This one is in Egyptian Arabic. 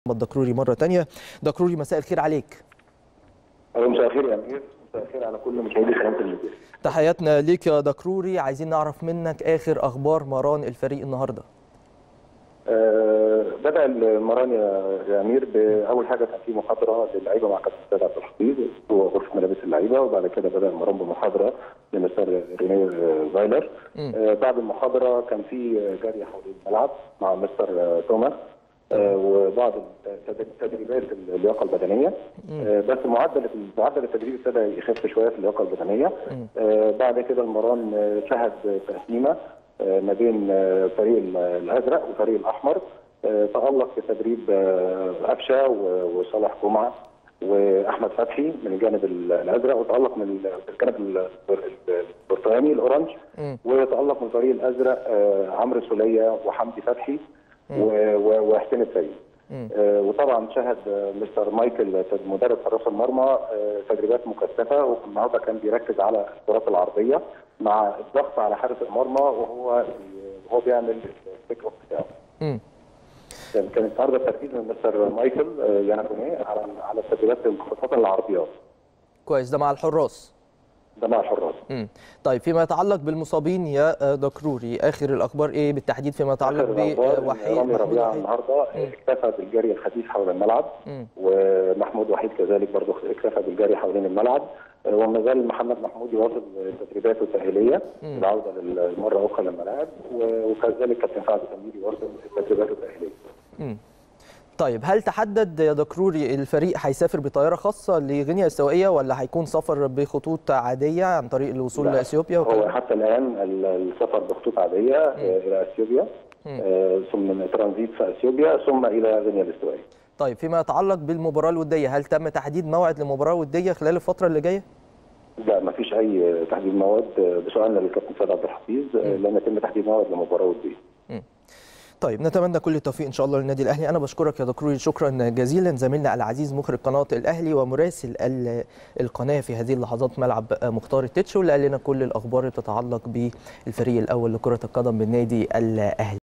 دكروري مرة تانية دكروري مساء الخير عليك مساء الخير يا امير مساء الخير على كل مشاهدي قناه الميديا تحياتنا ليك يا دكروري عايزين نعرف منك آخر أخبار مران الفريق النهاردة آه بدا المران يا يا امير باول حاجه كان في محاضره للعيبه مع كابتن سيد عبد الحفيظ هو غرفه ملابس اللعيبه وبعد كده بدا المران بمحاضره لمستر رينيه فايلر آه بعد المحاضره كان في جري حول الملعب مع مستر توماس آه وبعض تدريبات اللياقه البدنيه آه بس معدل معدل التدريب ابتدى يخف شويه في اللياقه البدنيه آه بعد كده المران شهد تقسيمه ما بين فريق الازرق وفريق الاحمر تالق في تدريب قفشه وصالح جمعه واحمد فتحي من الجانب الازرق وتالق من الجانب البرتقاني الاورنج وتالق من الفريق الازرق عمرو سوليه وحمدي فتحي وحسين السيد وطبعا شهد مستر مايكل مدرب حراس المرمى تدريبات مكثفه والنهارده كان بيركز على الكرات العرضيه مع الضغط على حارس المرمى وهو وهو بيعمل البيك اوف بتاعه. كان كان النهارده التركيز من مستر مايكل ياناكوني على على التدريبات خاصه العرضيات. كويس ده مع الحراس ده مع الحراس. امم طيب فيما يتعلق بالمصابين يا دكروري اخر الاخبار ايه بالتحديد فيما يتعلق بوحيد رامي ربيعه النهارده اكتفى بالجري الخفيف حول الملعب مم. ومحمود وحيد كذلك برضه اكتفى بالجري حوالين الملعب وما زال محمد محمود يواصل تدريباته التاهيليه العوده للمره اخرى للملاعب وكذلك كابتن سعد سمير يواصل تدريباته التاهيليه. طيب هل تحدد يا دكروري الفريق هيسافر بطياره خاصه لغينيا الاستوائيه ولا هيكون سفر بخطوط عاديه عن طريق الوصول لاثيوبيا هو حتى الان السفر بخطوط عاديه الى اثيوبيا ثم ترانزيت في اثيوبيا ثم الى غينيا الاستوائيه. طيب فيما يتعلق بالمباراه الوديه هل تم تحديد موعد لمباراه وديه خلال الفتره اللي جايه؟ لا ما فيش اي تحديد موعد بسؤالنا للكابتن سيد عبد الحفيظ لم يتم تحديد موعد لمباراه وديه. طيب نتمنى كل التوفيق ان شاء الله للنادي الاهلي انا بشكرك يا دكروري شكرا جزيلا زميلنا العزيز مخرج قناه الاهلي ومراسل القناه في هذه اللحظات ملعب مختار التتش واللي قال لنا كل الاخبار اللي تتعلق بالفريق الاول لكره القدم بالنادي الاهلي